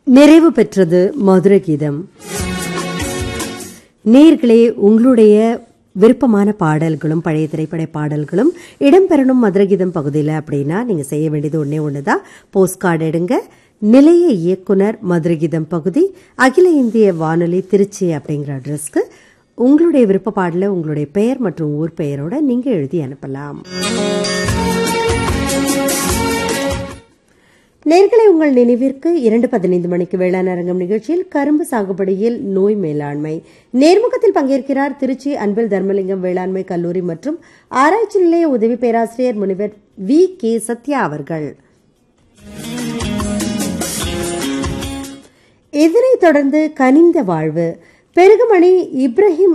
நிறைவு பெற்றது மதுர கீதம் நேர்களே உங்களுடைய விருப்பமான பாடல்களும் பழைய திரைப்பட பாடல்களும் இடம்பெறணும் மதுரகீதம் பகுதியில் அப்படின்னா நீங்கள் செய்ய வேண்டியது ஒன்றே ஒன்று தான் போஸ்ட் கார்டு எடுங்க நிலைய இயக்குனர் மதுரகீதம் பகுதி அகில இந்திய வானொலி திருச்சி அப்படிங்கிற அட்ரஸ்க்கு உங்களுடைய விருப்ப பாடல உங்களுடைய பெயர் மற்றும் ஊர் பெயரோட நீங்கள் எழுதி அனுப்பலாம் நேர்களை உங்கள் நினைவிற்கு இரண்டு பதினைந்து மணிக்கு வேளாண் அரங்கம் நிகழ்ச்சியில் கரும்பு சாகுபடியில் நோய் மேலாண்மை நேர்முகத்தில் பங்கேற்கிறார் திருச்சி அன்பில் தர்மலிங்கம் வேளாண்மை கல்லூரி மற்றும் ஆராய்ச்சி நிலைய உதவி பேராசிரியர் முனிவர் வி கே சத்யா அவர்கள் இதனைத் தொடர்ந்து கனிந்த வாழ்வு பெருகுமணி இப்ராஹிம்